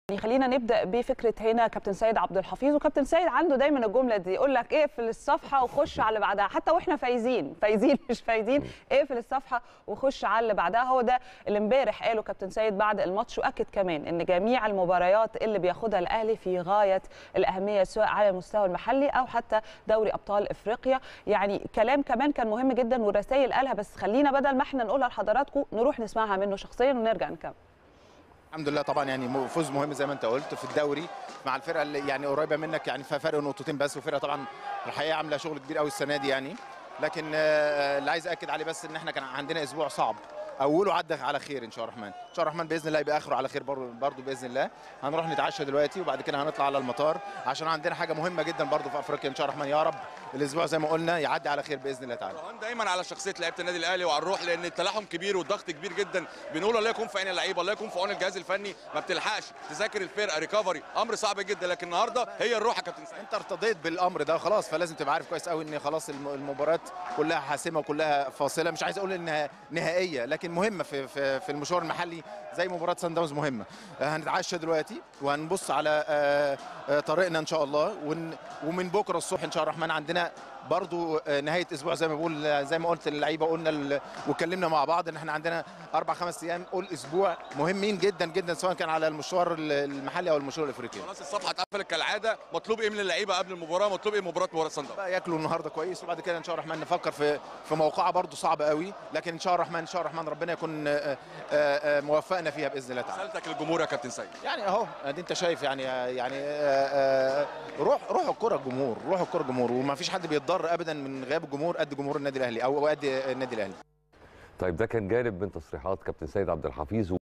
خلينا نبدا بفكره هنا كابتن سيد عبد الحفيظ وكابتن سيد عنده دايما الجمله دي يقول لك اقفل الصفحه وخش على اللي بعدها حتى واحنا فايزين فايزين مش فايزين اقفل الصفحه وخش على اللي بعدها هو ده اللي امبارح قاله كابتن سيد بعد الماتش واكد كمان ان جميع المباريات اللي بياخدها الاهلي في غايه الاهميه سواء على المستوى المحلي او حتى دوري ابطال افريقيا يعني كلام كمان كان مهم جدا والرسائل قالها بس خلينا بدل ما احنا نقولها لحضراتكم نروح نسمعها منه شخصيا ونرجع نكمل الحمد لله طبعا يعني فوز مهم زي ما انت قلت في الدوري مع الفرقه اللي يعني قريبه منك يعني في فرق نقطتين بس وفرقه طبعا الحقيقه عامله شغل كبير قوي السنه دي يعني لكن اللي عايز اكد عليه بس ان احنا كان عندنا اسبوع صعب اوله عدى على خير ان شاء الله الرحمن ان شاء الله الرحمن باذن الله يبقى اخره على خير برضه باذن الله هنروح نتعشى دلوقتي وبعد كده هنطلع على المطار عشان عندنا حاجه مهمه جدا برضه في افريقيا ان شاء الله الرحمن يا رب الاسبوع زي ما قلنا يعدي على خير باذن الله تعالى دايما على شخصيه لعيبه النادي الاهلي وعلى الروح لان التلاحم كبير والضغط كبير جدا بنقول الله يكون في عين اللعيبه الله يكون في عون الجهاز الفني ما بتلحقش تذاكر الفرقه ريكفري امر صعب جدا لكن النهارده هي الروح يا كابتن انت ارتضيت بالامر ده خلاص فلازم تبقى عارف كويس قوي ان خلاص المباراه كلها حاسمه وكلها فاصله مش عايز اقول انها نهائيه لكن مهمه في في في المشوار المحلي زي مباراه سان داونز مهمه هنتعشى دلوقتي وهنبص على طريقنا ان شاء الله ومن بكره الصبح ان شاء الله الرحمن عندنا برضو نهايه اسبوع زي ما بقول زي ما قلت للعيبه قلنا واتكلمنا مع بعض ان احنا عندنا اربع خمس ايام قول اسبوع مهمين جدا جدا سواء كان على المشوار المحلي او المشوار الافريقي خلاص الصفحه اتقفلت كالعاده مطلوب ايه من اللعيبه قبل المباراه مطلوب ايه مباراه مباراه سان داونز ياكلوا النهارده كويس وبعد كده ان شاء الله الرحمن نفكر في في موقعه برضو صعبه قوي لكن ان شاء الله الرحمن ان شاء الله الرحمن ربنا يكون موفقنا فيها باذن الله تعالى رسالتك للجمهور يا كابتن سيد يعني اهو ادي انت شايف يعني يعني روح روح الكره الجمهور روح الكره الجمهور وما فيش حد بيتضر ابدا من غياب الجمهور قد جمهور النادي الاهلي او قد النادي الاهلي طيب ده كان جانب من تصريحات كابتن سيد عبد الحفيظ